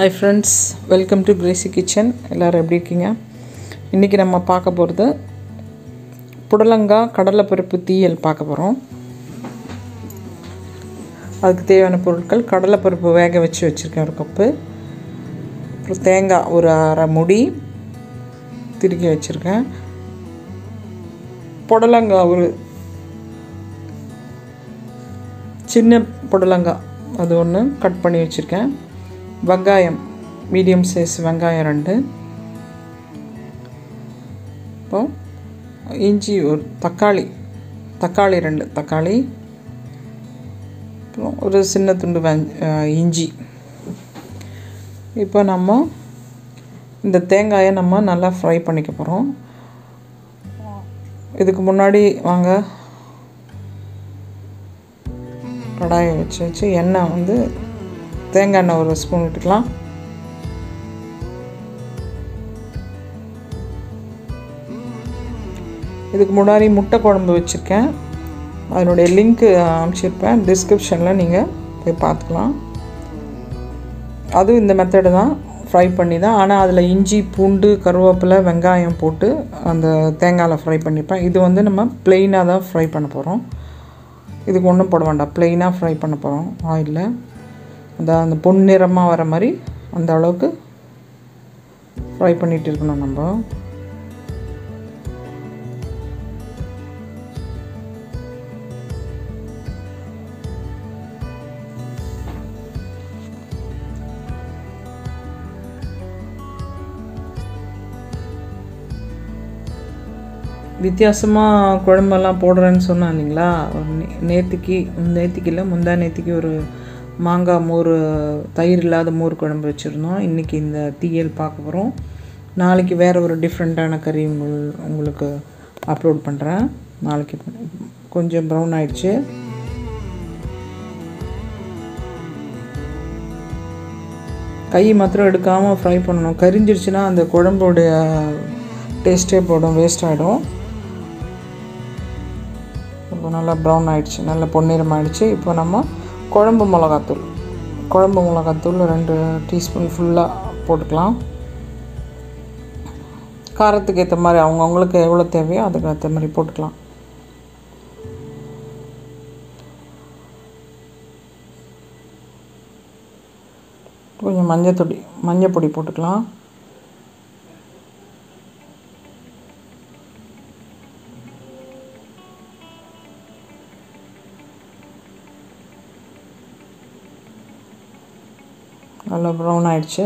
hi friends welcome to crazy kitchen எல்லோரும் எப்படி இருக்கீங்க இன்றைக்கி நம்ம பார்க்க போகிறது புடலங்காய் கடலைப்பருப்பு தீயல் பார்க்க போகிறோம் அதுக்கு தேவையான பொருட்கள் கடலைப்பருப்பு வேக வச்சு வச்சுருக்கேன் ஒரு கப்பு அப்புறம் தேங்காய் ஒரு அரை முடி திருக்கி வச்சுருக்கேன் புடலங்காய் ஒரு சின்ன புடலங்காய் அது ஒன்று கட் பண்ணி வச்சுருக்கேன் வெங்காயம் மீடியம் சைஸ் வெங்காயம் ரெண்டு இப்போ இஞ்சி ஒரு தக்காளி தக்காளி ரெண்டு தக்காளி அப்புறம் ஒரு சின்ன துண்டு வெங் இஞ்சி இப்போ நம்ம இந்த தேங்காயை நம்ம நல்லா ஃப்ரை பண்ணிக்க போகிறோம் இதுக்கு முன்னாடி வாங்க கடாயை வச்சு வச்சு எண்ணெய் வந்து தேங்காய் எண்ணெய் ஒரு ஸ்பூன் விட்டுக்கலாம் இதுக்கு முன்னாடி முட்டை குழம்பு வச்சுருக்கேன் அதனுடைய லிங்க்கு அனுப்பிச்சிருப்பேன் டிஸ்கிரிப்ஷனில் நீங்கள் போய் பார்த்துக்கலாம் அதுவும் இந்த மெத்தடு தான் ஃப்ரை பண்ணி தான் ஆனால் அதில் இஞ்சி பூண்டு கருவேப்பிலை வெங்காயம் போட்டு அந்த தேங்காயில் ஃப்ரை பண்ணிப்பேன் இது வந்து நம்ம ப்ளெயினாக தான் ஃப்ரை பண்ண போகிறோம் இதுக்கு ஒன்றும் போட வேண்டாம் ப்ளெயினாக ஃப்ரை பண்ண போகிறோம் ஆயிலில் அந்த அந்த பொன்னிறமாக வர மாதிரி அந்த அளவுக்கு ஃப்ரை பண்ணிகிட்டு இருக்கணும் நம்ம வித்தியாசமாக குழம்பெல்லாம் போடுறேன்னு சொன்னேன் இல்லைங்களா நேற்றுக்கு நேற்றுக்கு இல்லை முந்தா நேற்றுக்கு ஒரு மாங்காய் மோர் தயிர் இல்லாத மோர் குழம்பு வச்சுருந்தோம் இன்றைக்கி இந்த தீயல் பார்க்க போகிறோம் நாளைக்கு வேறு ஒரு டிஃப்ரெண்ட்டான கறி உங்கள் உங்களுக்கு அப்லோட் பண்ணுறேன் நாளைக்கு கொஞ்சம் ப்ரௌன் ஆயிடுச்சு கை மாத்திரம் எடுக்காமல் ஃப்ரை பண்ணணும் கரிஞ்சிருச்சுன்னா அந்த குழம்போடைய டேஸ்ட்டே போடும் வேஸ்ட் ஆகிடும் இப்போ நல்லா ப்ரௌன் ஆகிடுச்சு நல்ல பொன்னிறம் ஆகிடுச்சு இப்போ நம்ம குழம்பு மிளகாத்தூள் குழம்பு மிளகாத்தூள் ரெண்டு டீஸ்பூன் ஃபுல்லாக போட்டுக்கலாம் காரத்துக்கு ஏற்ற மாதிரி அவங்கவுங்களுக்கு எவ்வளோ தேவையோ அதுக்கு ஏற்ற மாதிரி போட்டுக்கலாம் கொஞ்சம் மஞ்சள் பொடி மஞ்சள் பொடி போட்டுக்கலாம் நல்லா ப்ரௌன் ஆயிடுச்சு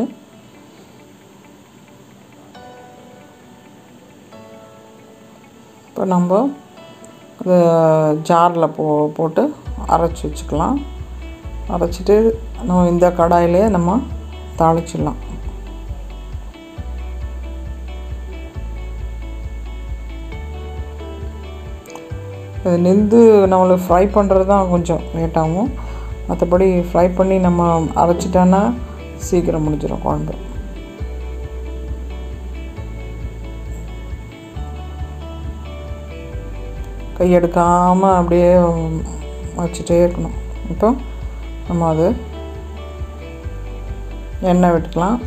இப்போ நம்ம இது ஜாரில் போ போட்டு அரைச்சி வச்சுக்கலாம் அரைச்சிட்டு நம்ம இந்த கடாயிலே நம்ம தாளிச்சிடலாம் இது நெந்து நம்மளுக்கு ஃப்ரை பண்ணுறது தான் கொஞ்சம் லேட் ஆகும் மற்றபடி ஃப்ரை பண்ணி நம்ம அரைச்சிட்டோன்னா சீக்கிரம் முடிஞ்சிடும் குழம்பு கை எடுக்காமல் அப்படியே வச்சுட்டே இருக்கணும் இப்போ நம்ம அது எண்ணெய் விட்டுக்கலாம்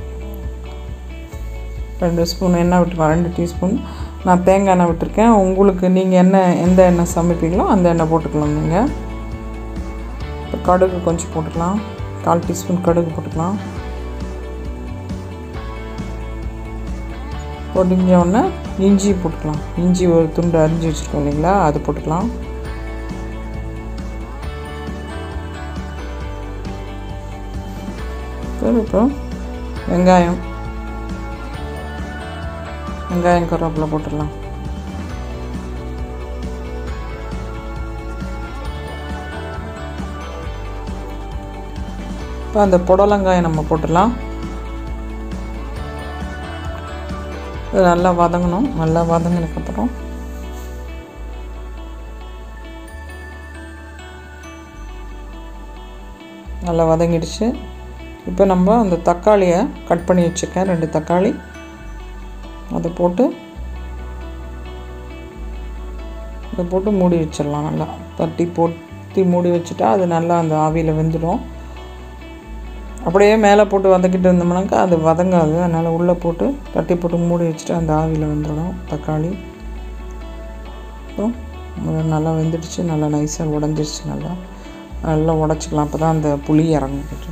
ரெண்டு ஸ்பூன் எண்ணெய் விட்டுக்கலாம் ரெண்டு டீஸ்பூன் நான் தேங்காய் எண்ணெய் விட்டுருக்கேன் உங்களுக்கு நீங்கள் எண்ணெய் எந்த எண்ணெய் சமைப்பீங்களோ அந்த எண்ணெய் போட்டுக்கலாம் நீங்கள் இப்போ கடுகு கொஞ்சம் போட்டுக்கலாம் கால் டீஸ்பூன் கடுகு போட்டுக்கலாம் பொடிஞ்ச உடனே இஞ்சி போட்டுக்கலாம் இஞ்சி ஒரு துண்டு அரிஞ்சு வச்சுருக்கோம் இல்லைங்களா அது போட்டுக்கலாம் இப்போ வெங்காயம் வெங்காயம் கருவேப்பிலை போட்டுடலாம் இப்போ அந்த புடலங்காயை நம்ம போட்டுடலாம் இது நல்லா வதங்கணும் நல்லா வதங்கினதுக்கப்புறம் நல்லா வதங்கிடுச்சு இப்போ நம்ம அந்த தக்காளியை கட் பண்ணி வச்சுருக்கேன் ரெண்டு தக்காளி அதை போட்டு அதை போட்டு மூடி வச்சிடலாம் நல்லா தட்டி போட்டு மூடி வச்சுட்டா அது நல்லா அந்த ஆவியில் வெந்துடும் அப்படியே மேலே போட்டு வதக்கிட்டு இருந்தோம்னாக்கா அது வதங்காது அதனால் உள்ளே போட்டு தட்டி போட்டு மூடி வச்சுட்டு அந்த ஆவியில் வந்துடும் தக்காளி அப்புறம் அது நல்லா வெந்துடுச்சு நல்லா நைஸாக உடஞ்சிருச்சு நல்லா நல்லா உடச்சிக்கலாம் அப்போ தான் அந்த புளி இறங்கும் கொஞ்சம்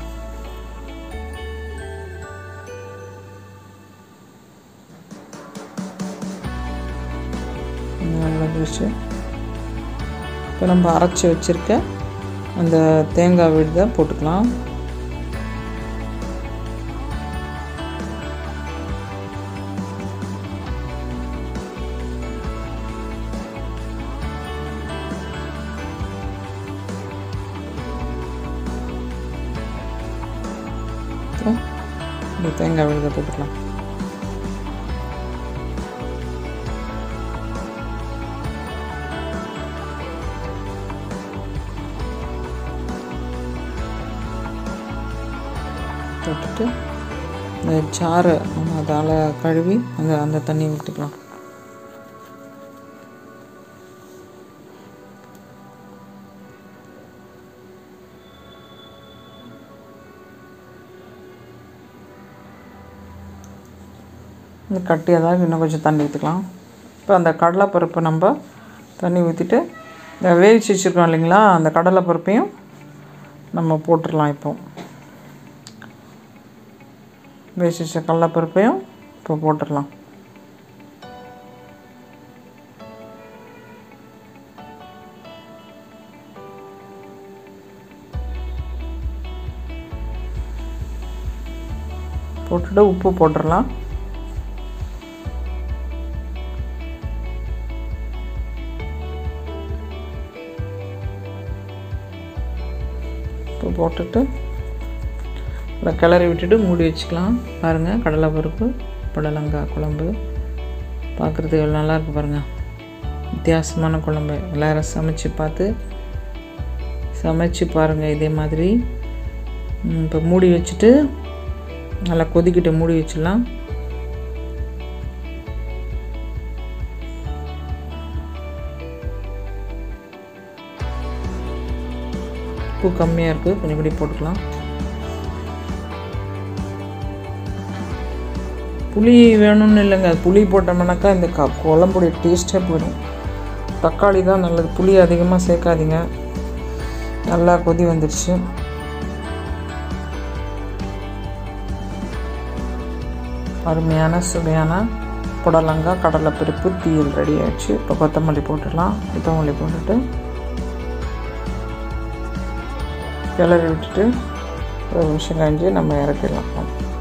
நல்லா வச்சு இப்போ நம்ம அரைச்சி வச்சுருக்க அந்த தேங்காய் விழுதை போட்டுக்கலாம் அப்புறம் இந்த தேங்காய் விழுதை போட்டுக்கலாம் போட்டுட்டு இந்த சாறு நம்ம அதால் கழுவி அந்த அந்த தண்ணியை ஊற்றிக்கலாம் இந்த கட்டி அதாவது இன்னும் கொஞ்சம் தண்ணி ஊற்றிக்கலாம் இப்போ அந்த கடலைப்பருப்பு நம்ம தண்ணி ஊற்றிட்டு இந்த வேவிச்சு வச்சுருக்கோம் இல்லைங்களா அந்த கடலைப்பருப்பையும் நம்ம போட்டுடலாம் இப்போ வேவிச்சு வச்ச கடலைப்பருப்பையும் இப்போ போட்டுடலாம் போட்டுட்டு உப்பு போட்டுடலாம் உப்பு போட்டுட்டு நல்லா கிளறி விட்டுட்டு மூடி வச்சுக்கலாம் பாருங்கள் கடலை பருப்பு புடலங்காய் குழம்பு பார்க்குறதுக்கு எவ்வளோ நல்லா இருக்கு பாருங்கள் வித்தியாசமான குழம்பு எல்லோரும் சமைச்சு பார்த்து சமைச்சு பாருங்கள் இதே மாதிரி இப்போ மூடி வச்சுட்டு நல்லா கொதிக்கிட்டு மூடி வச்சிடலாம் உப்பு கம்மியாக இருக்குது கொஞ்சம் கூட போட்டுக்கலாம் புளி வேணும்னு இல்லைங்க புளி போட்டோம்னாக்கா இந்த க குழம்புடைய டேஸ்ட்டே போயிடும் தக்காளி தான் நல்லது புளி அதிகமாக சேர்க்காதீங்க நல்லா கொதி வந்துடுச்சு அருமையான சுவையான புடலங்காய் கடலைப்பருப்பு தீயல் ரெடி ஆயிடுச்சு இப்போ கொத்தமல்லி போட்டுடலாம் கொத்தமல்லி போட்டுட்டு கிளறி விட்டுட்டு ஒரு நிமிஷம் கழிஞ்சு நம்ம இறக்கிடலாம்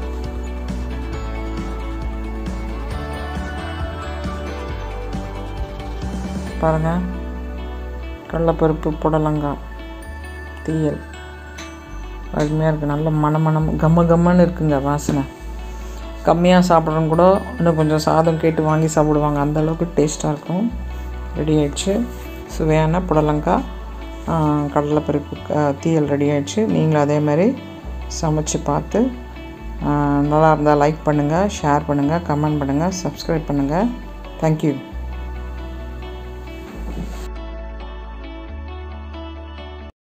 பாருங்கள் கடலைப்பருப்பு புடலங்காய் தீயல் அருமையாக இருக்குது நல்ல மணமணம் கம்ம கம்மன்னு இருக்குங்க வாசனை கம்மியாக சாப்பிட்றவங்க கூட இன்னும் கொஞ்சம் சாதம் கேட்டு வாங்கி சாப்பிடுவாங்க அந்தளவுக்கு டேஸ்ட்டாக இருக்கும் ரெடி ஆயிடுச்சு சுவையான புடலங்காய் கடலைப்பருப்பு தீயல் ரெடி ஆயிடுச்சு நீங்களும் அதே மாதிரி சமைச்சு பார்த்து நல்லா இருந்தால் லைக் பண்ணுங்கள் ஷேர் பண்ணுங்கள் கமெண்ட் பண்ணுங்கள் சப்ஸ்கிரைப் பண்ணுங்கள் தேங்க்யூ